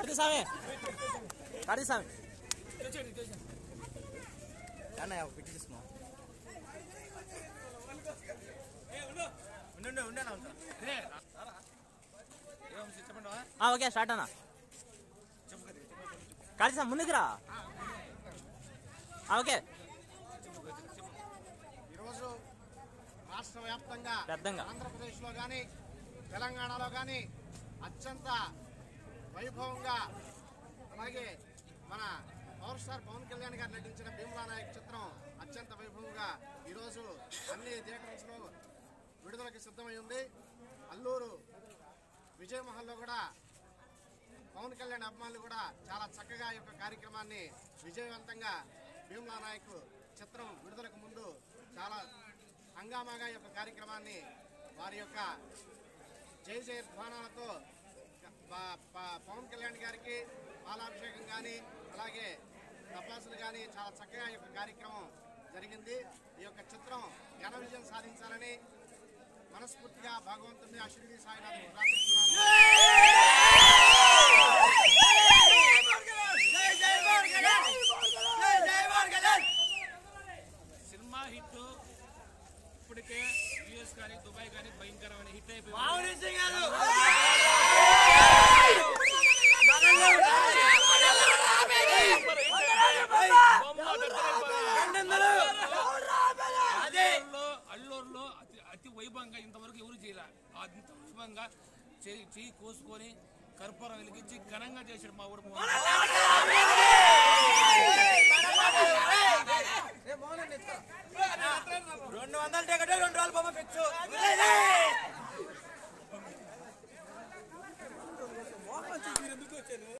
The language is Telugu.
కార్తీ స్వామి కార్తీ స్వామి అన్నయ్య పిచ్చి తీసుకున్నాం ఉండు ఉండే ఉంటా ఆ, ఓకే స్టార్ట్ అన్న కార్తీ స్వామి ముందుకు రా ఆ, ఓకే ఈరోజు రాష్ట్ర వ్యాప్తంగా పెద్దంగా. ఆంధ్రప్రదేశ్లో కానీ తెలంగాణలో కానీ అత్యంత వైభవంగా అలాగే మన పవర్ స్టార్ పవన్ కళ్యాణ్ గారు నటించిన భీమ్లా నాయక్ చిత్రం అత్యంత వైభవంగా ఈరోజు అన్ని థియేటర్స్లో విడుదలకి సిద్ధమై ఉంది అల్లూరు విజయమహల్లో కూడా పవన్ కళ్యాణ్ అభిమానులు కూడా చాలా చక్కగా ఈ యొక్క కార్యక్రమాన్ని విజయవంతంగా భీమ్లా నాయక్ చిత్రం విడుదలకు ముందు చాలా హంగామాగా ఈ యొక్క కార్యక్రమాన్ని వారి యొక్క జై జయ ధ్వానాలతో ప- ప- పవన్ కళ్యాణ్ గారికి పాలాభిషేకం కానీ అలాగే తపాసులు కానీ చాలా చక్కగా ఈ యొక్క కార్యక్రమం జరిగింది ఈ యొక్క చిత్రం ఘన విజయం సాధించాలని మనస్ఫూర్తిగా భగవంతుని అశ్విని సాయినాథ్ ప్రార్థిస్తున్నాను సినిమా హిట్ ఇప్పటికే యుఎస్ కానీ దుబాయ్ కానీ భయంకరమైన హిట్ అయిపోయింది అల్లూరులో అల్లూరులో అతి అతి వైభవంగా ఇంతవరకు ఎవరు చేయలే అంత వైభవంగా చేయి చేయి కోసుకొని కర్పూరం వెలిగించి ఘనంగా చేశాడు మా ఊరు మోహన్. రెండు వందల టికెట్ రెండు రోజులు బొమ్మ ఫిక్స్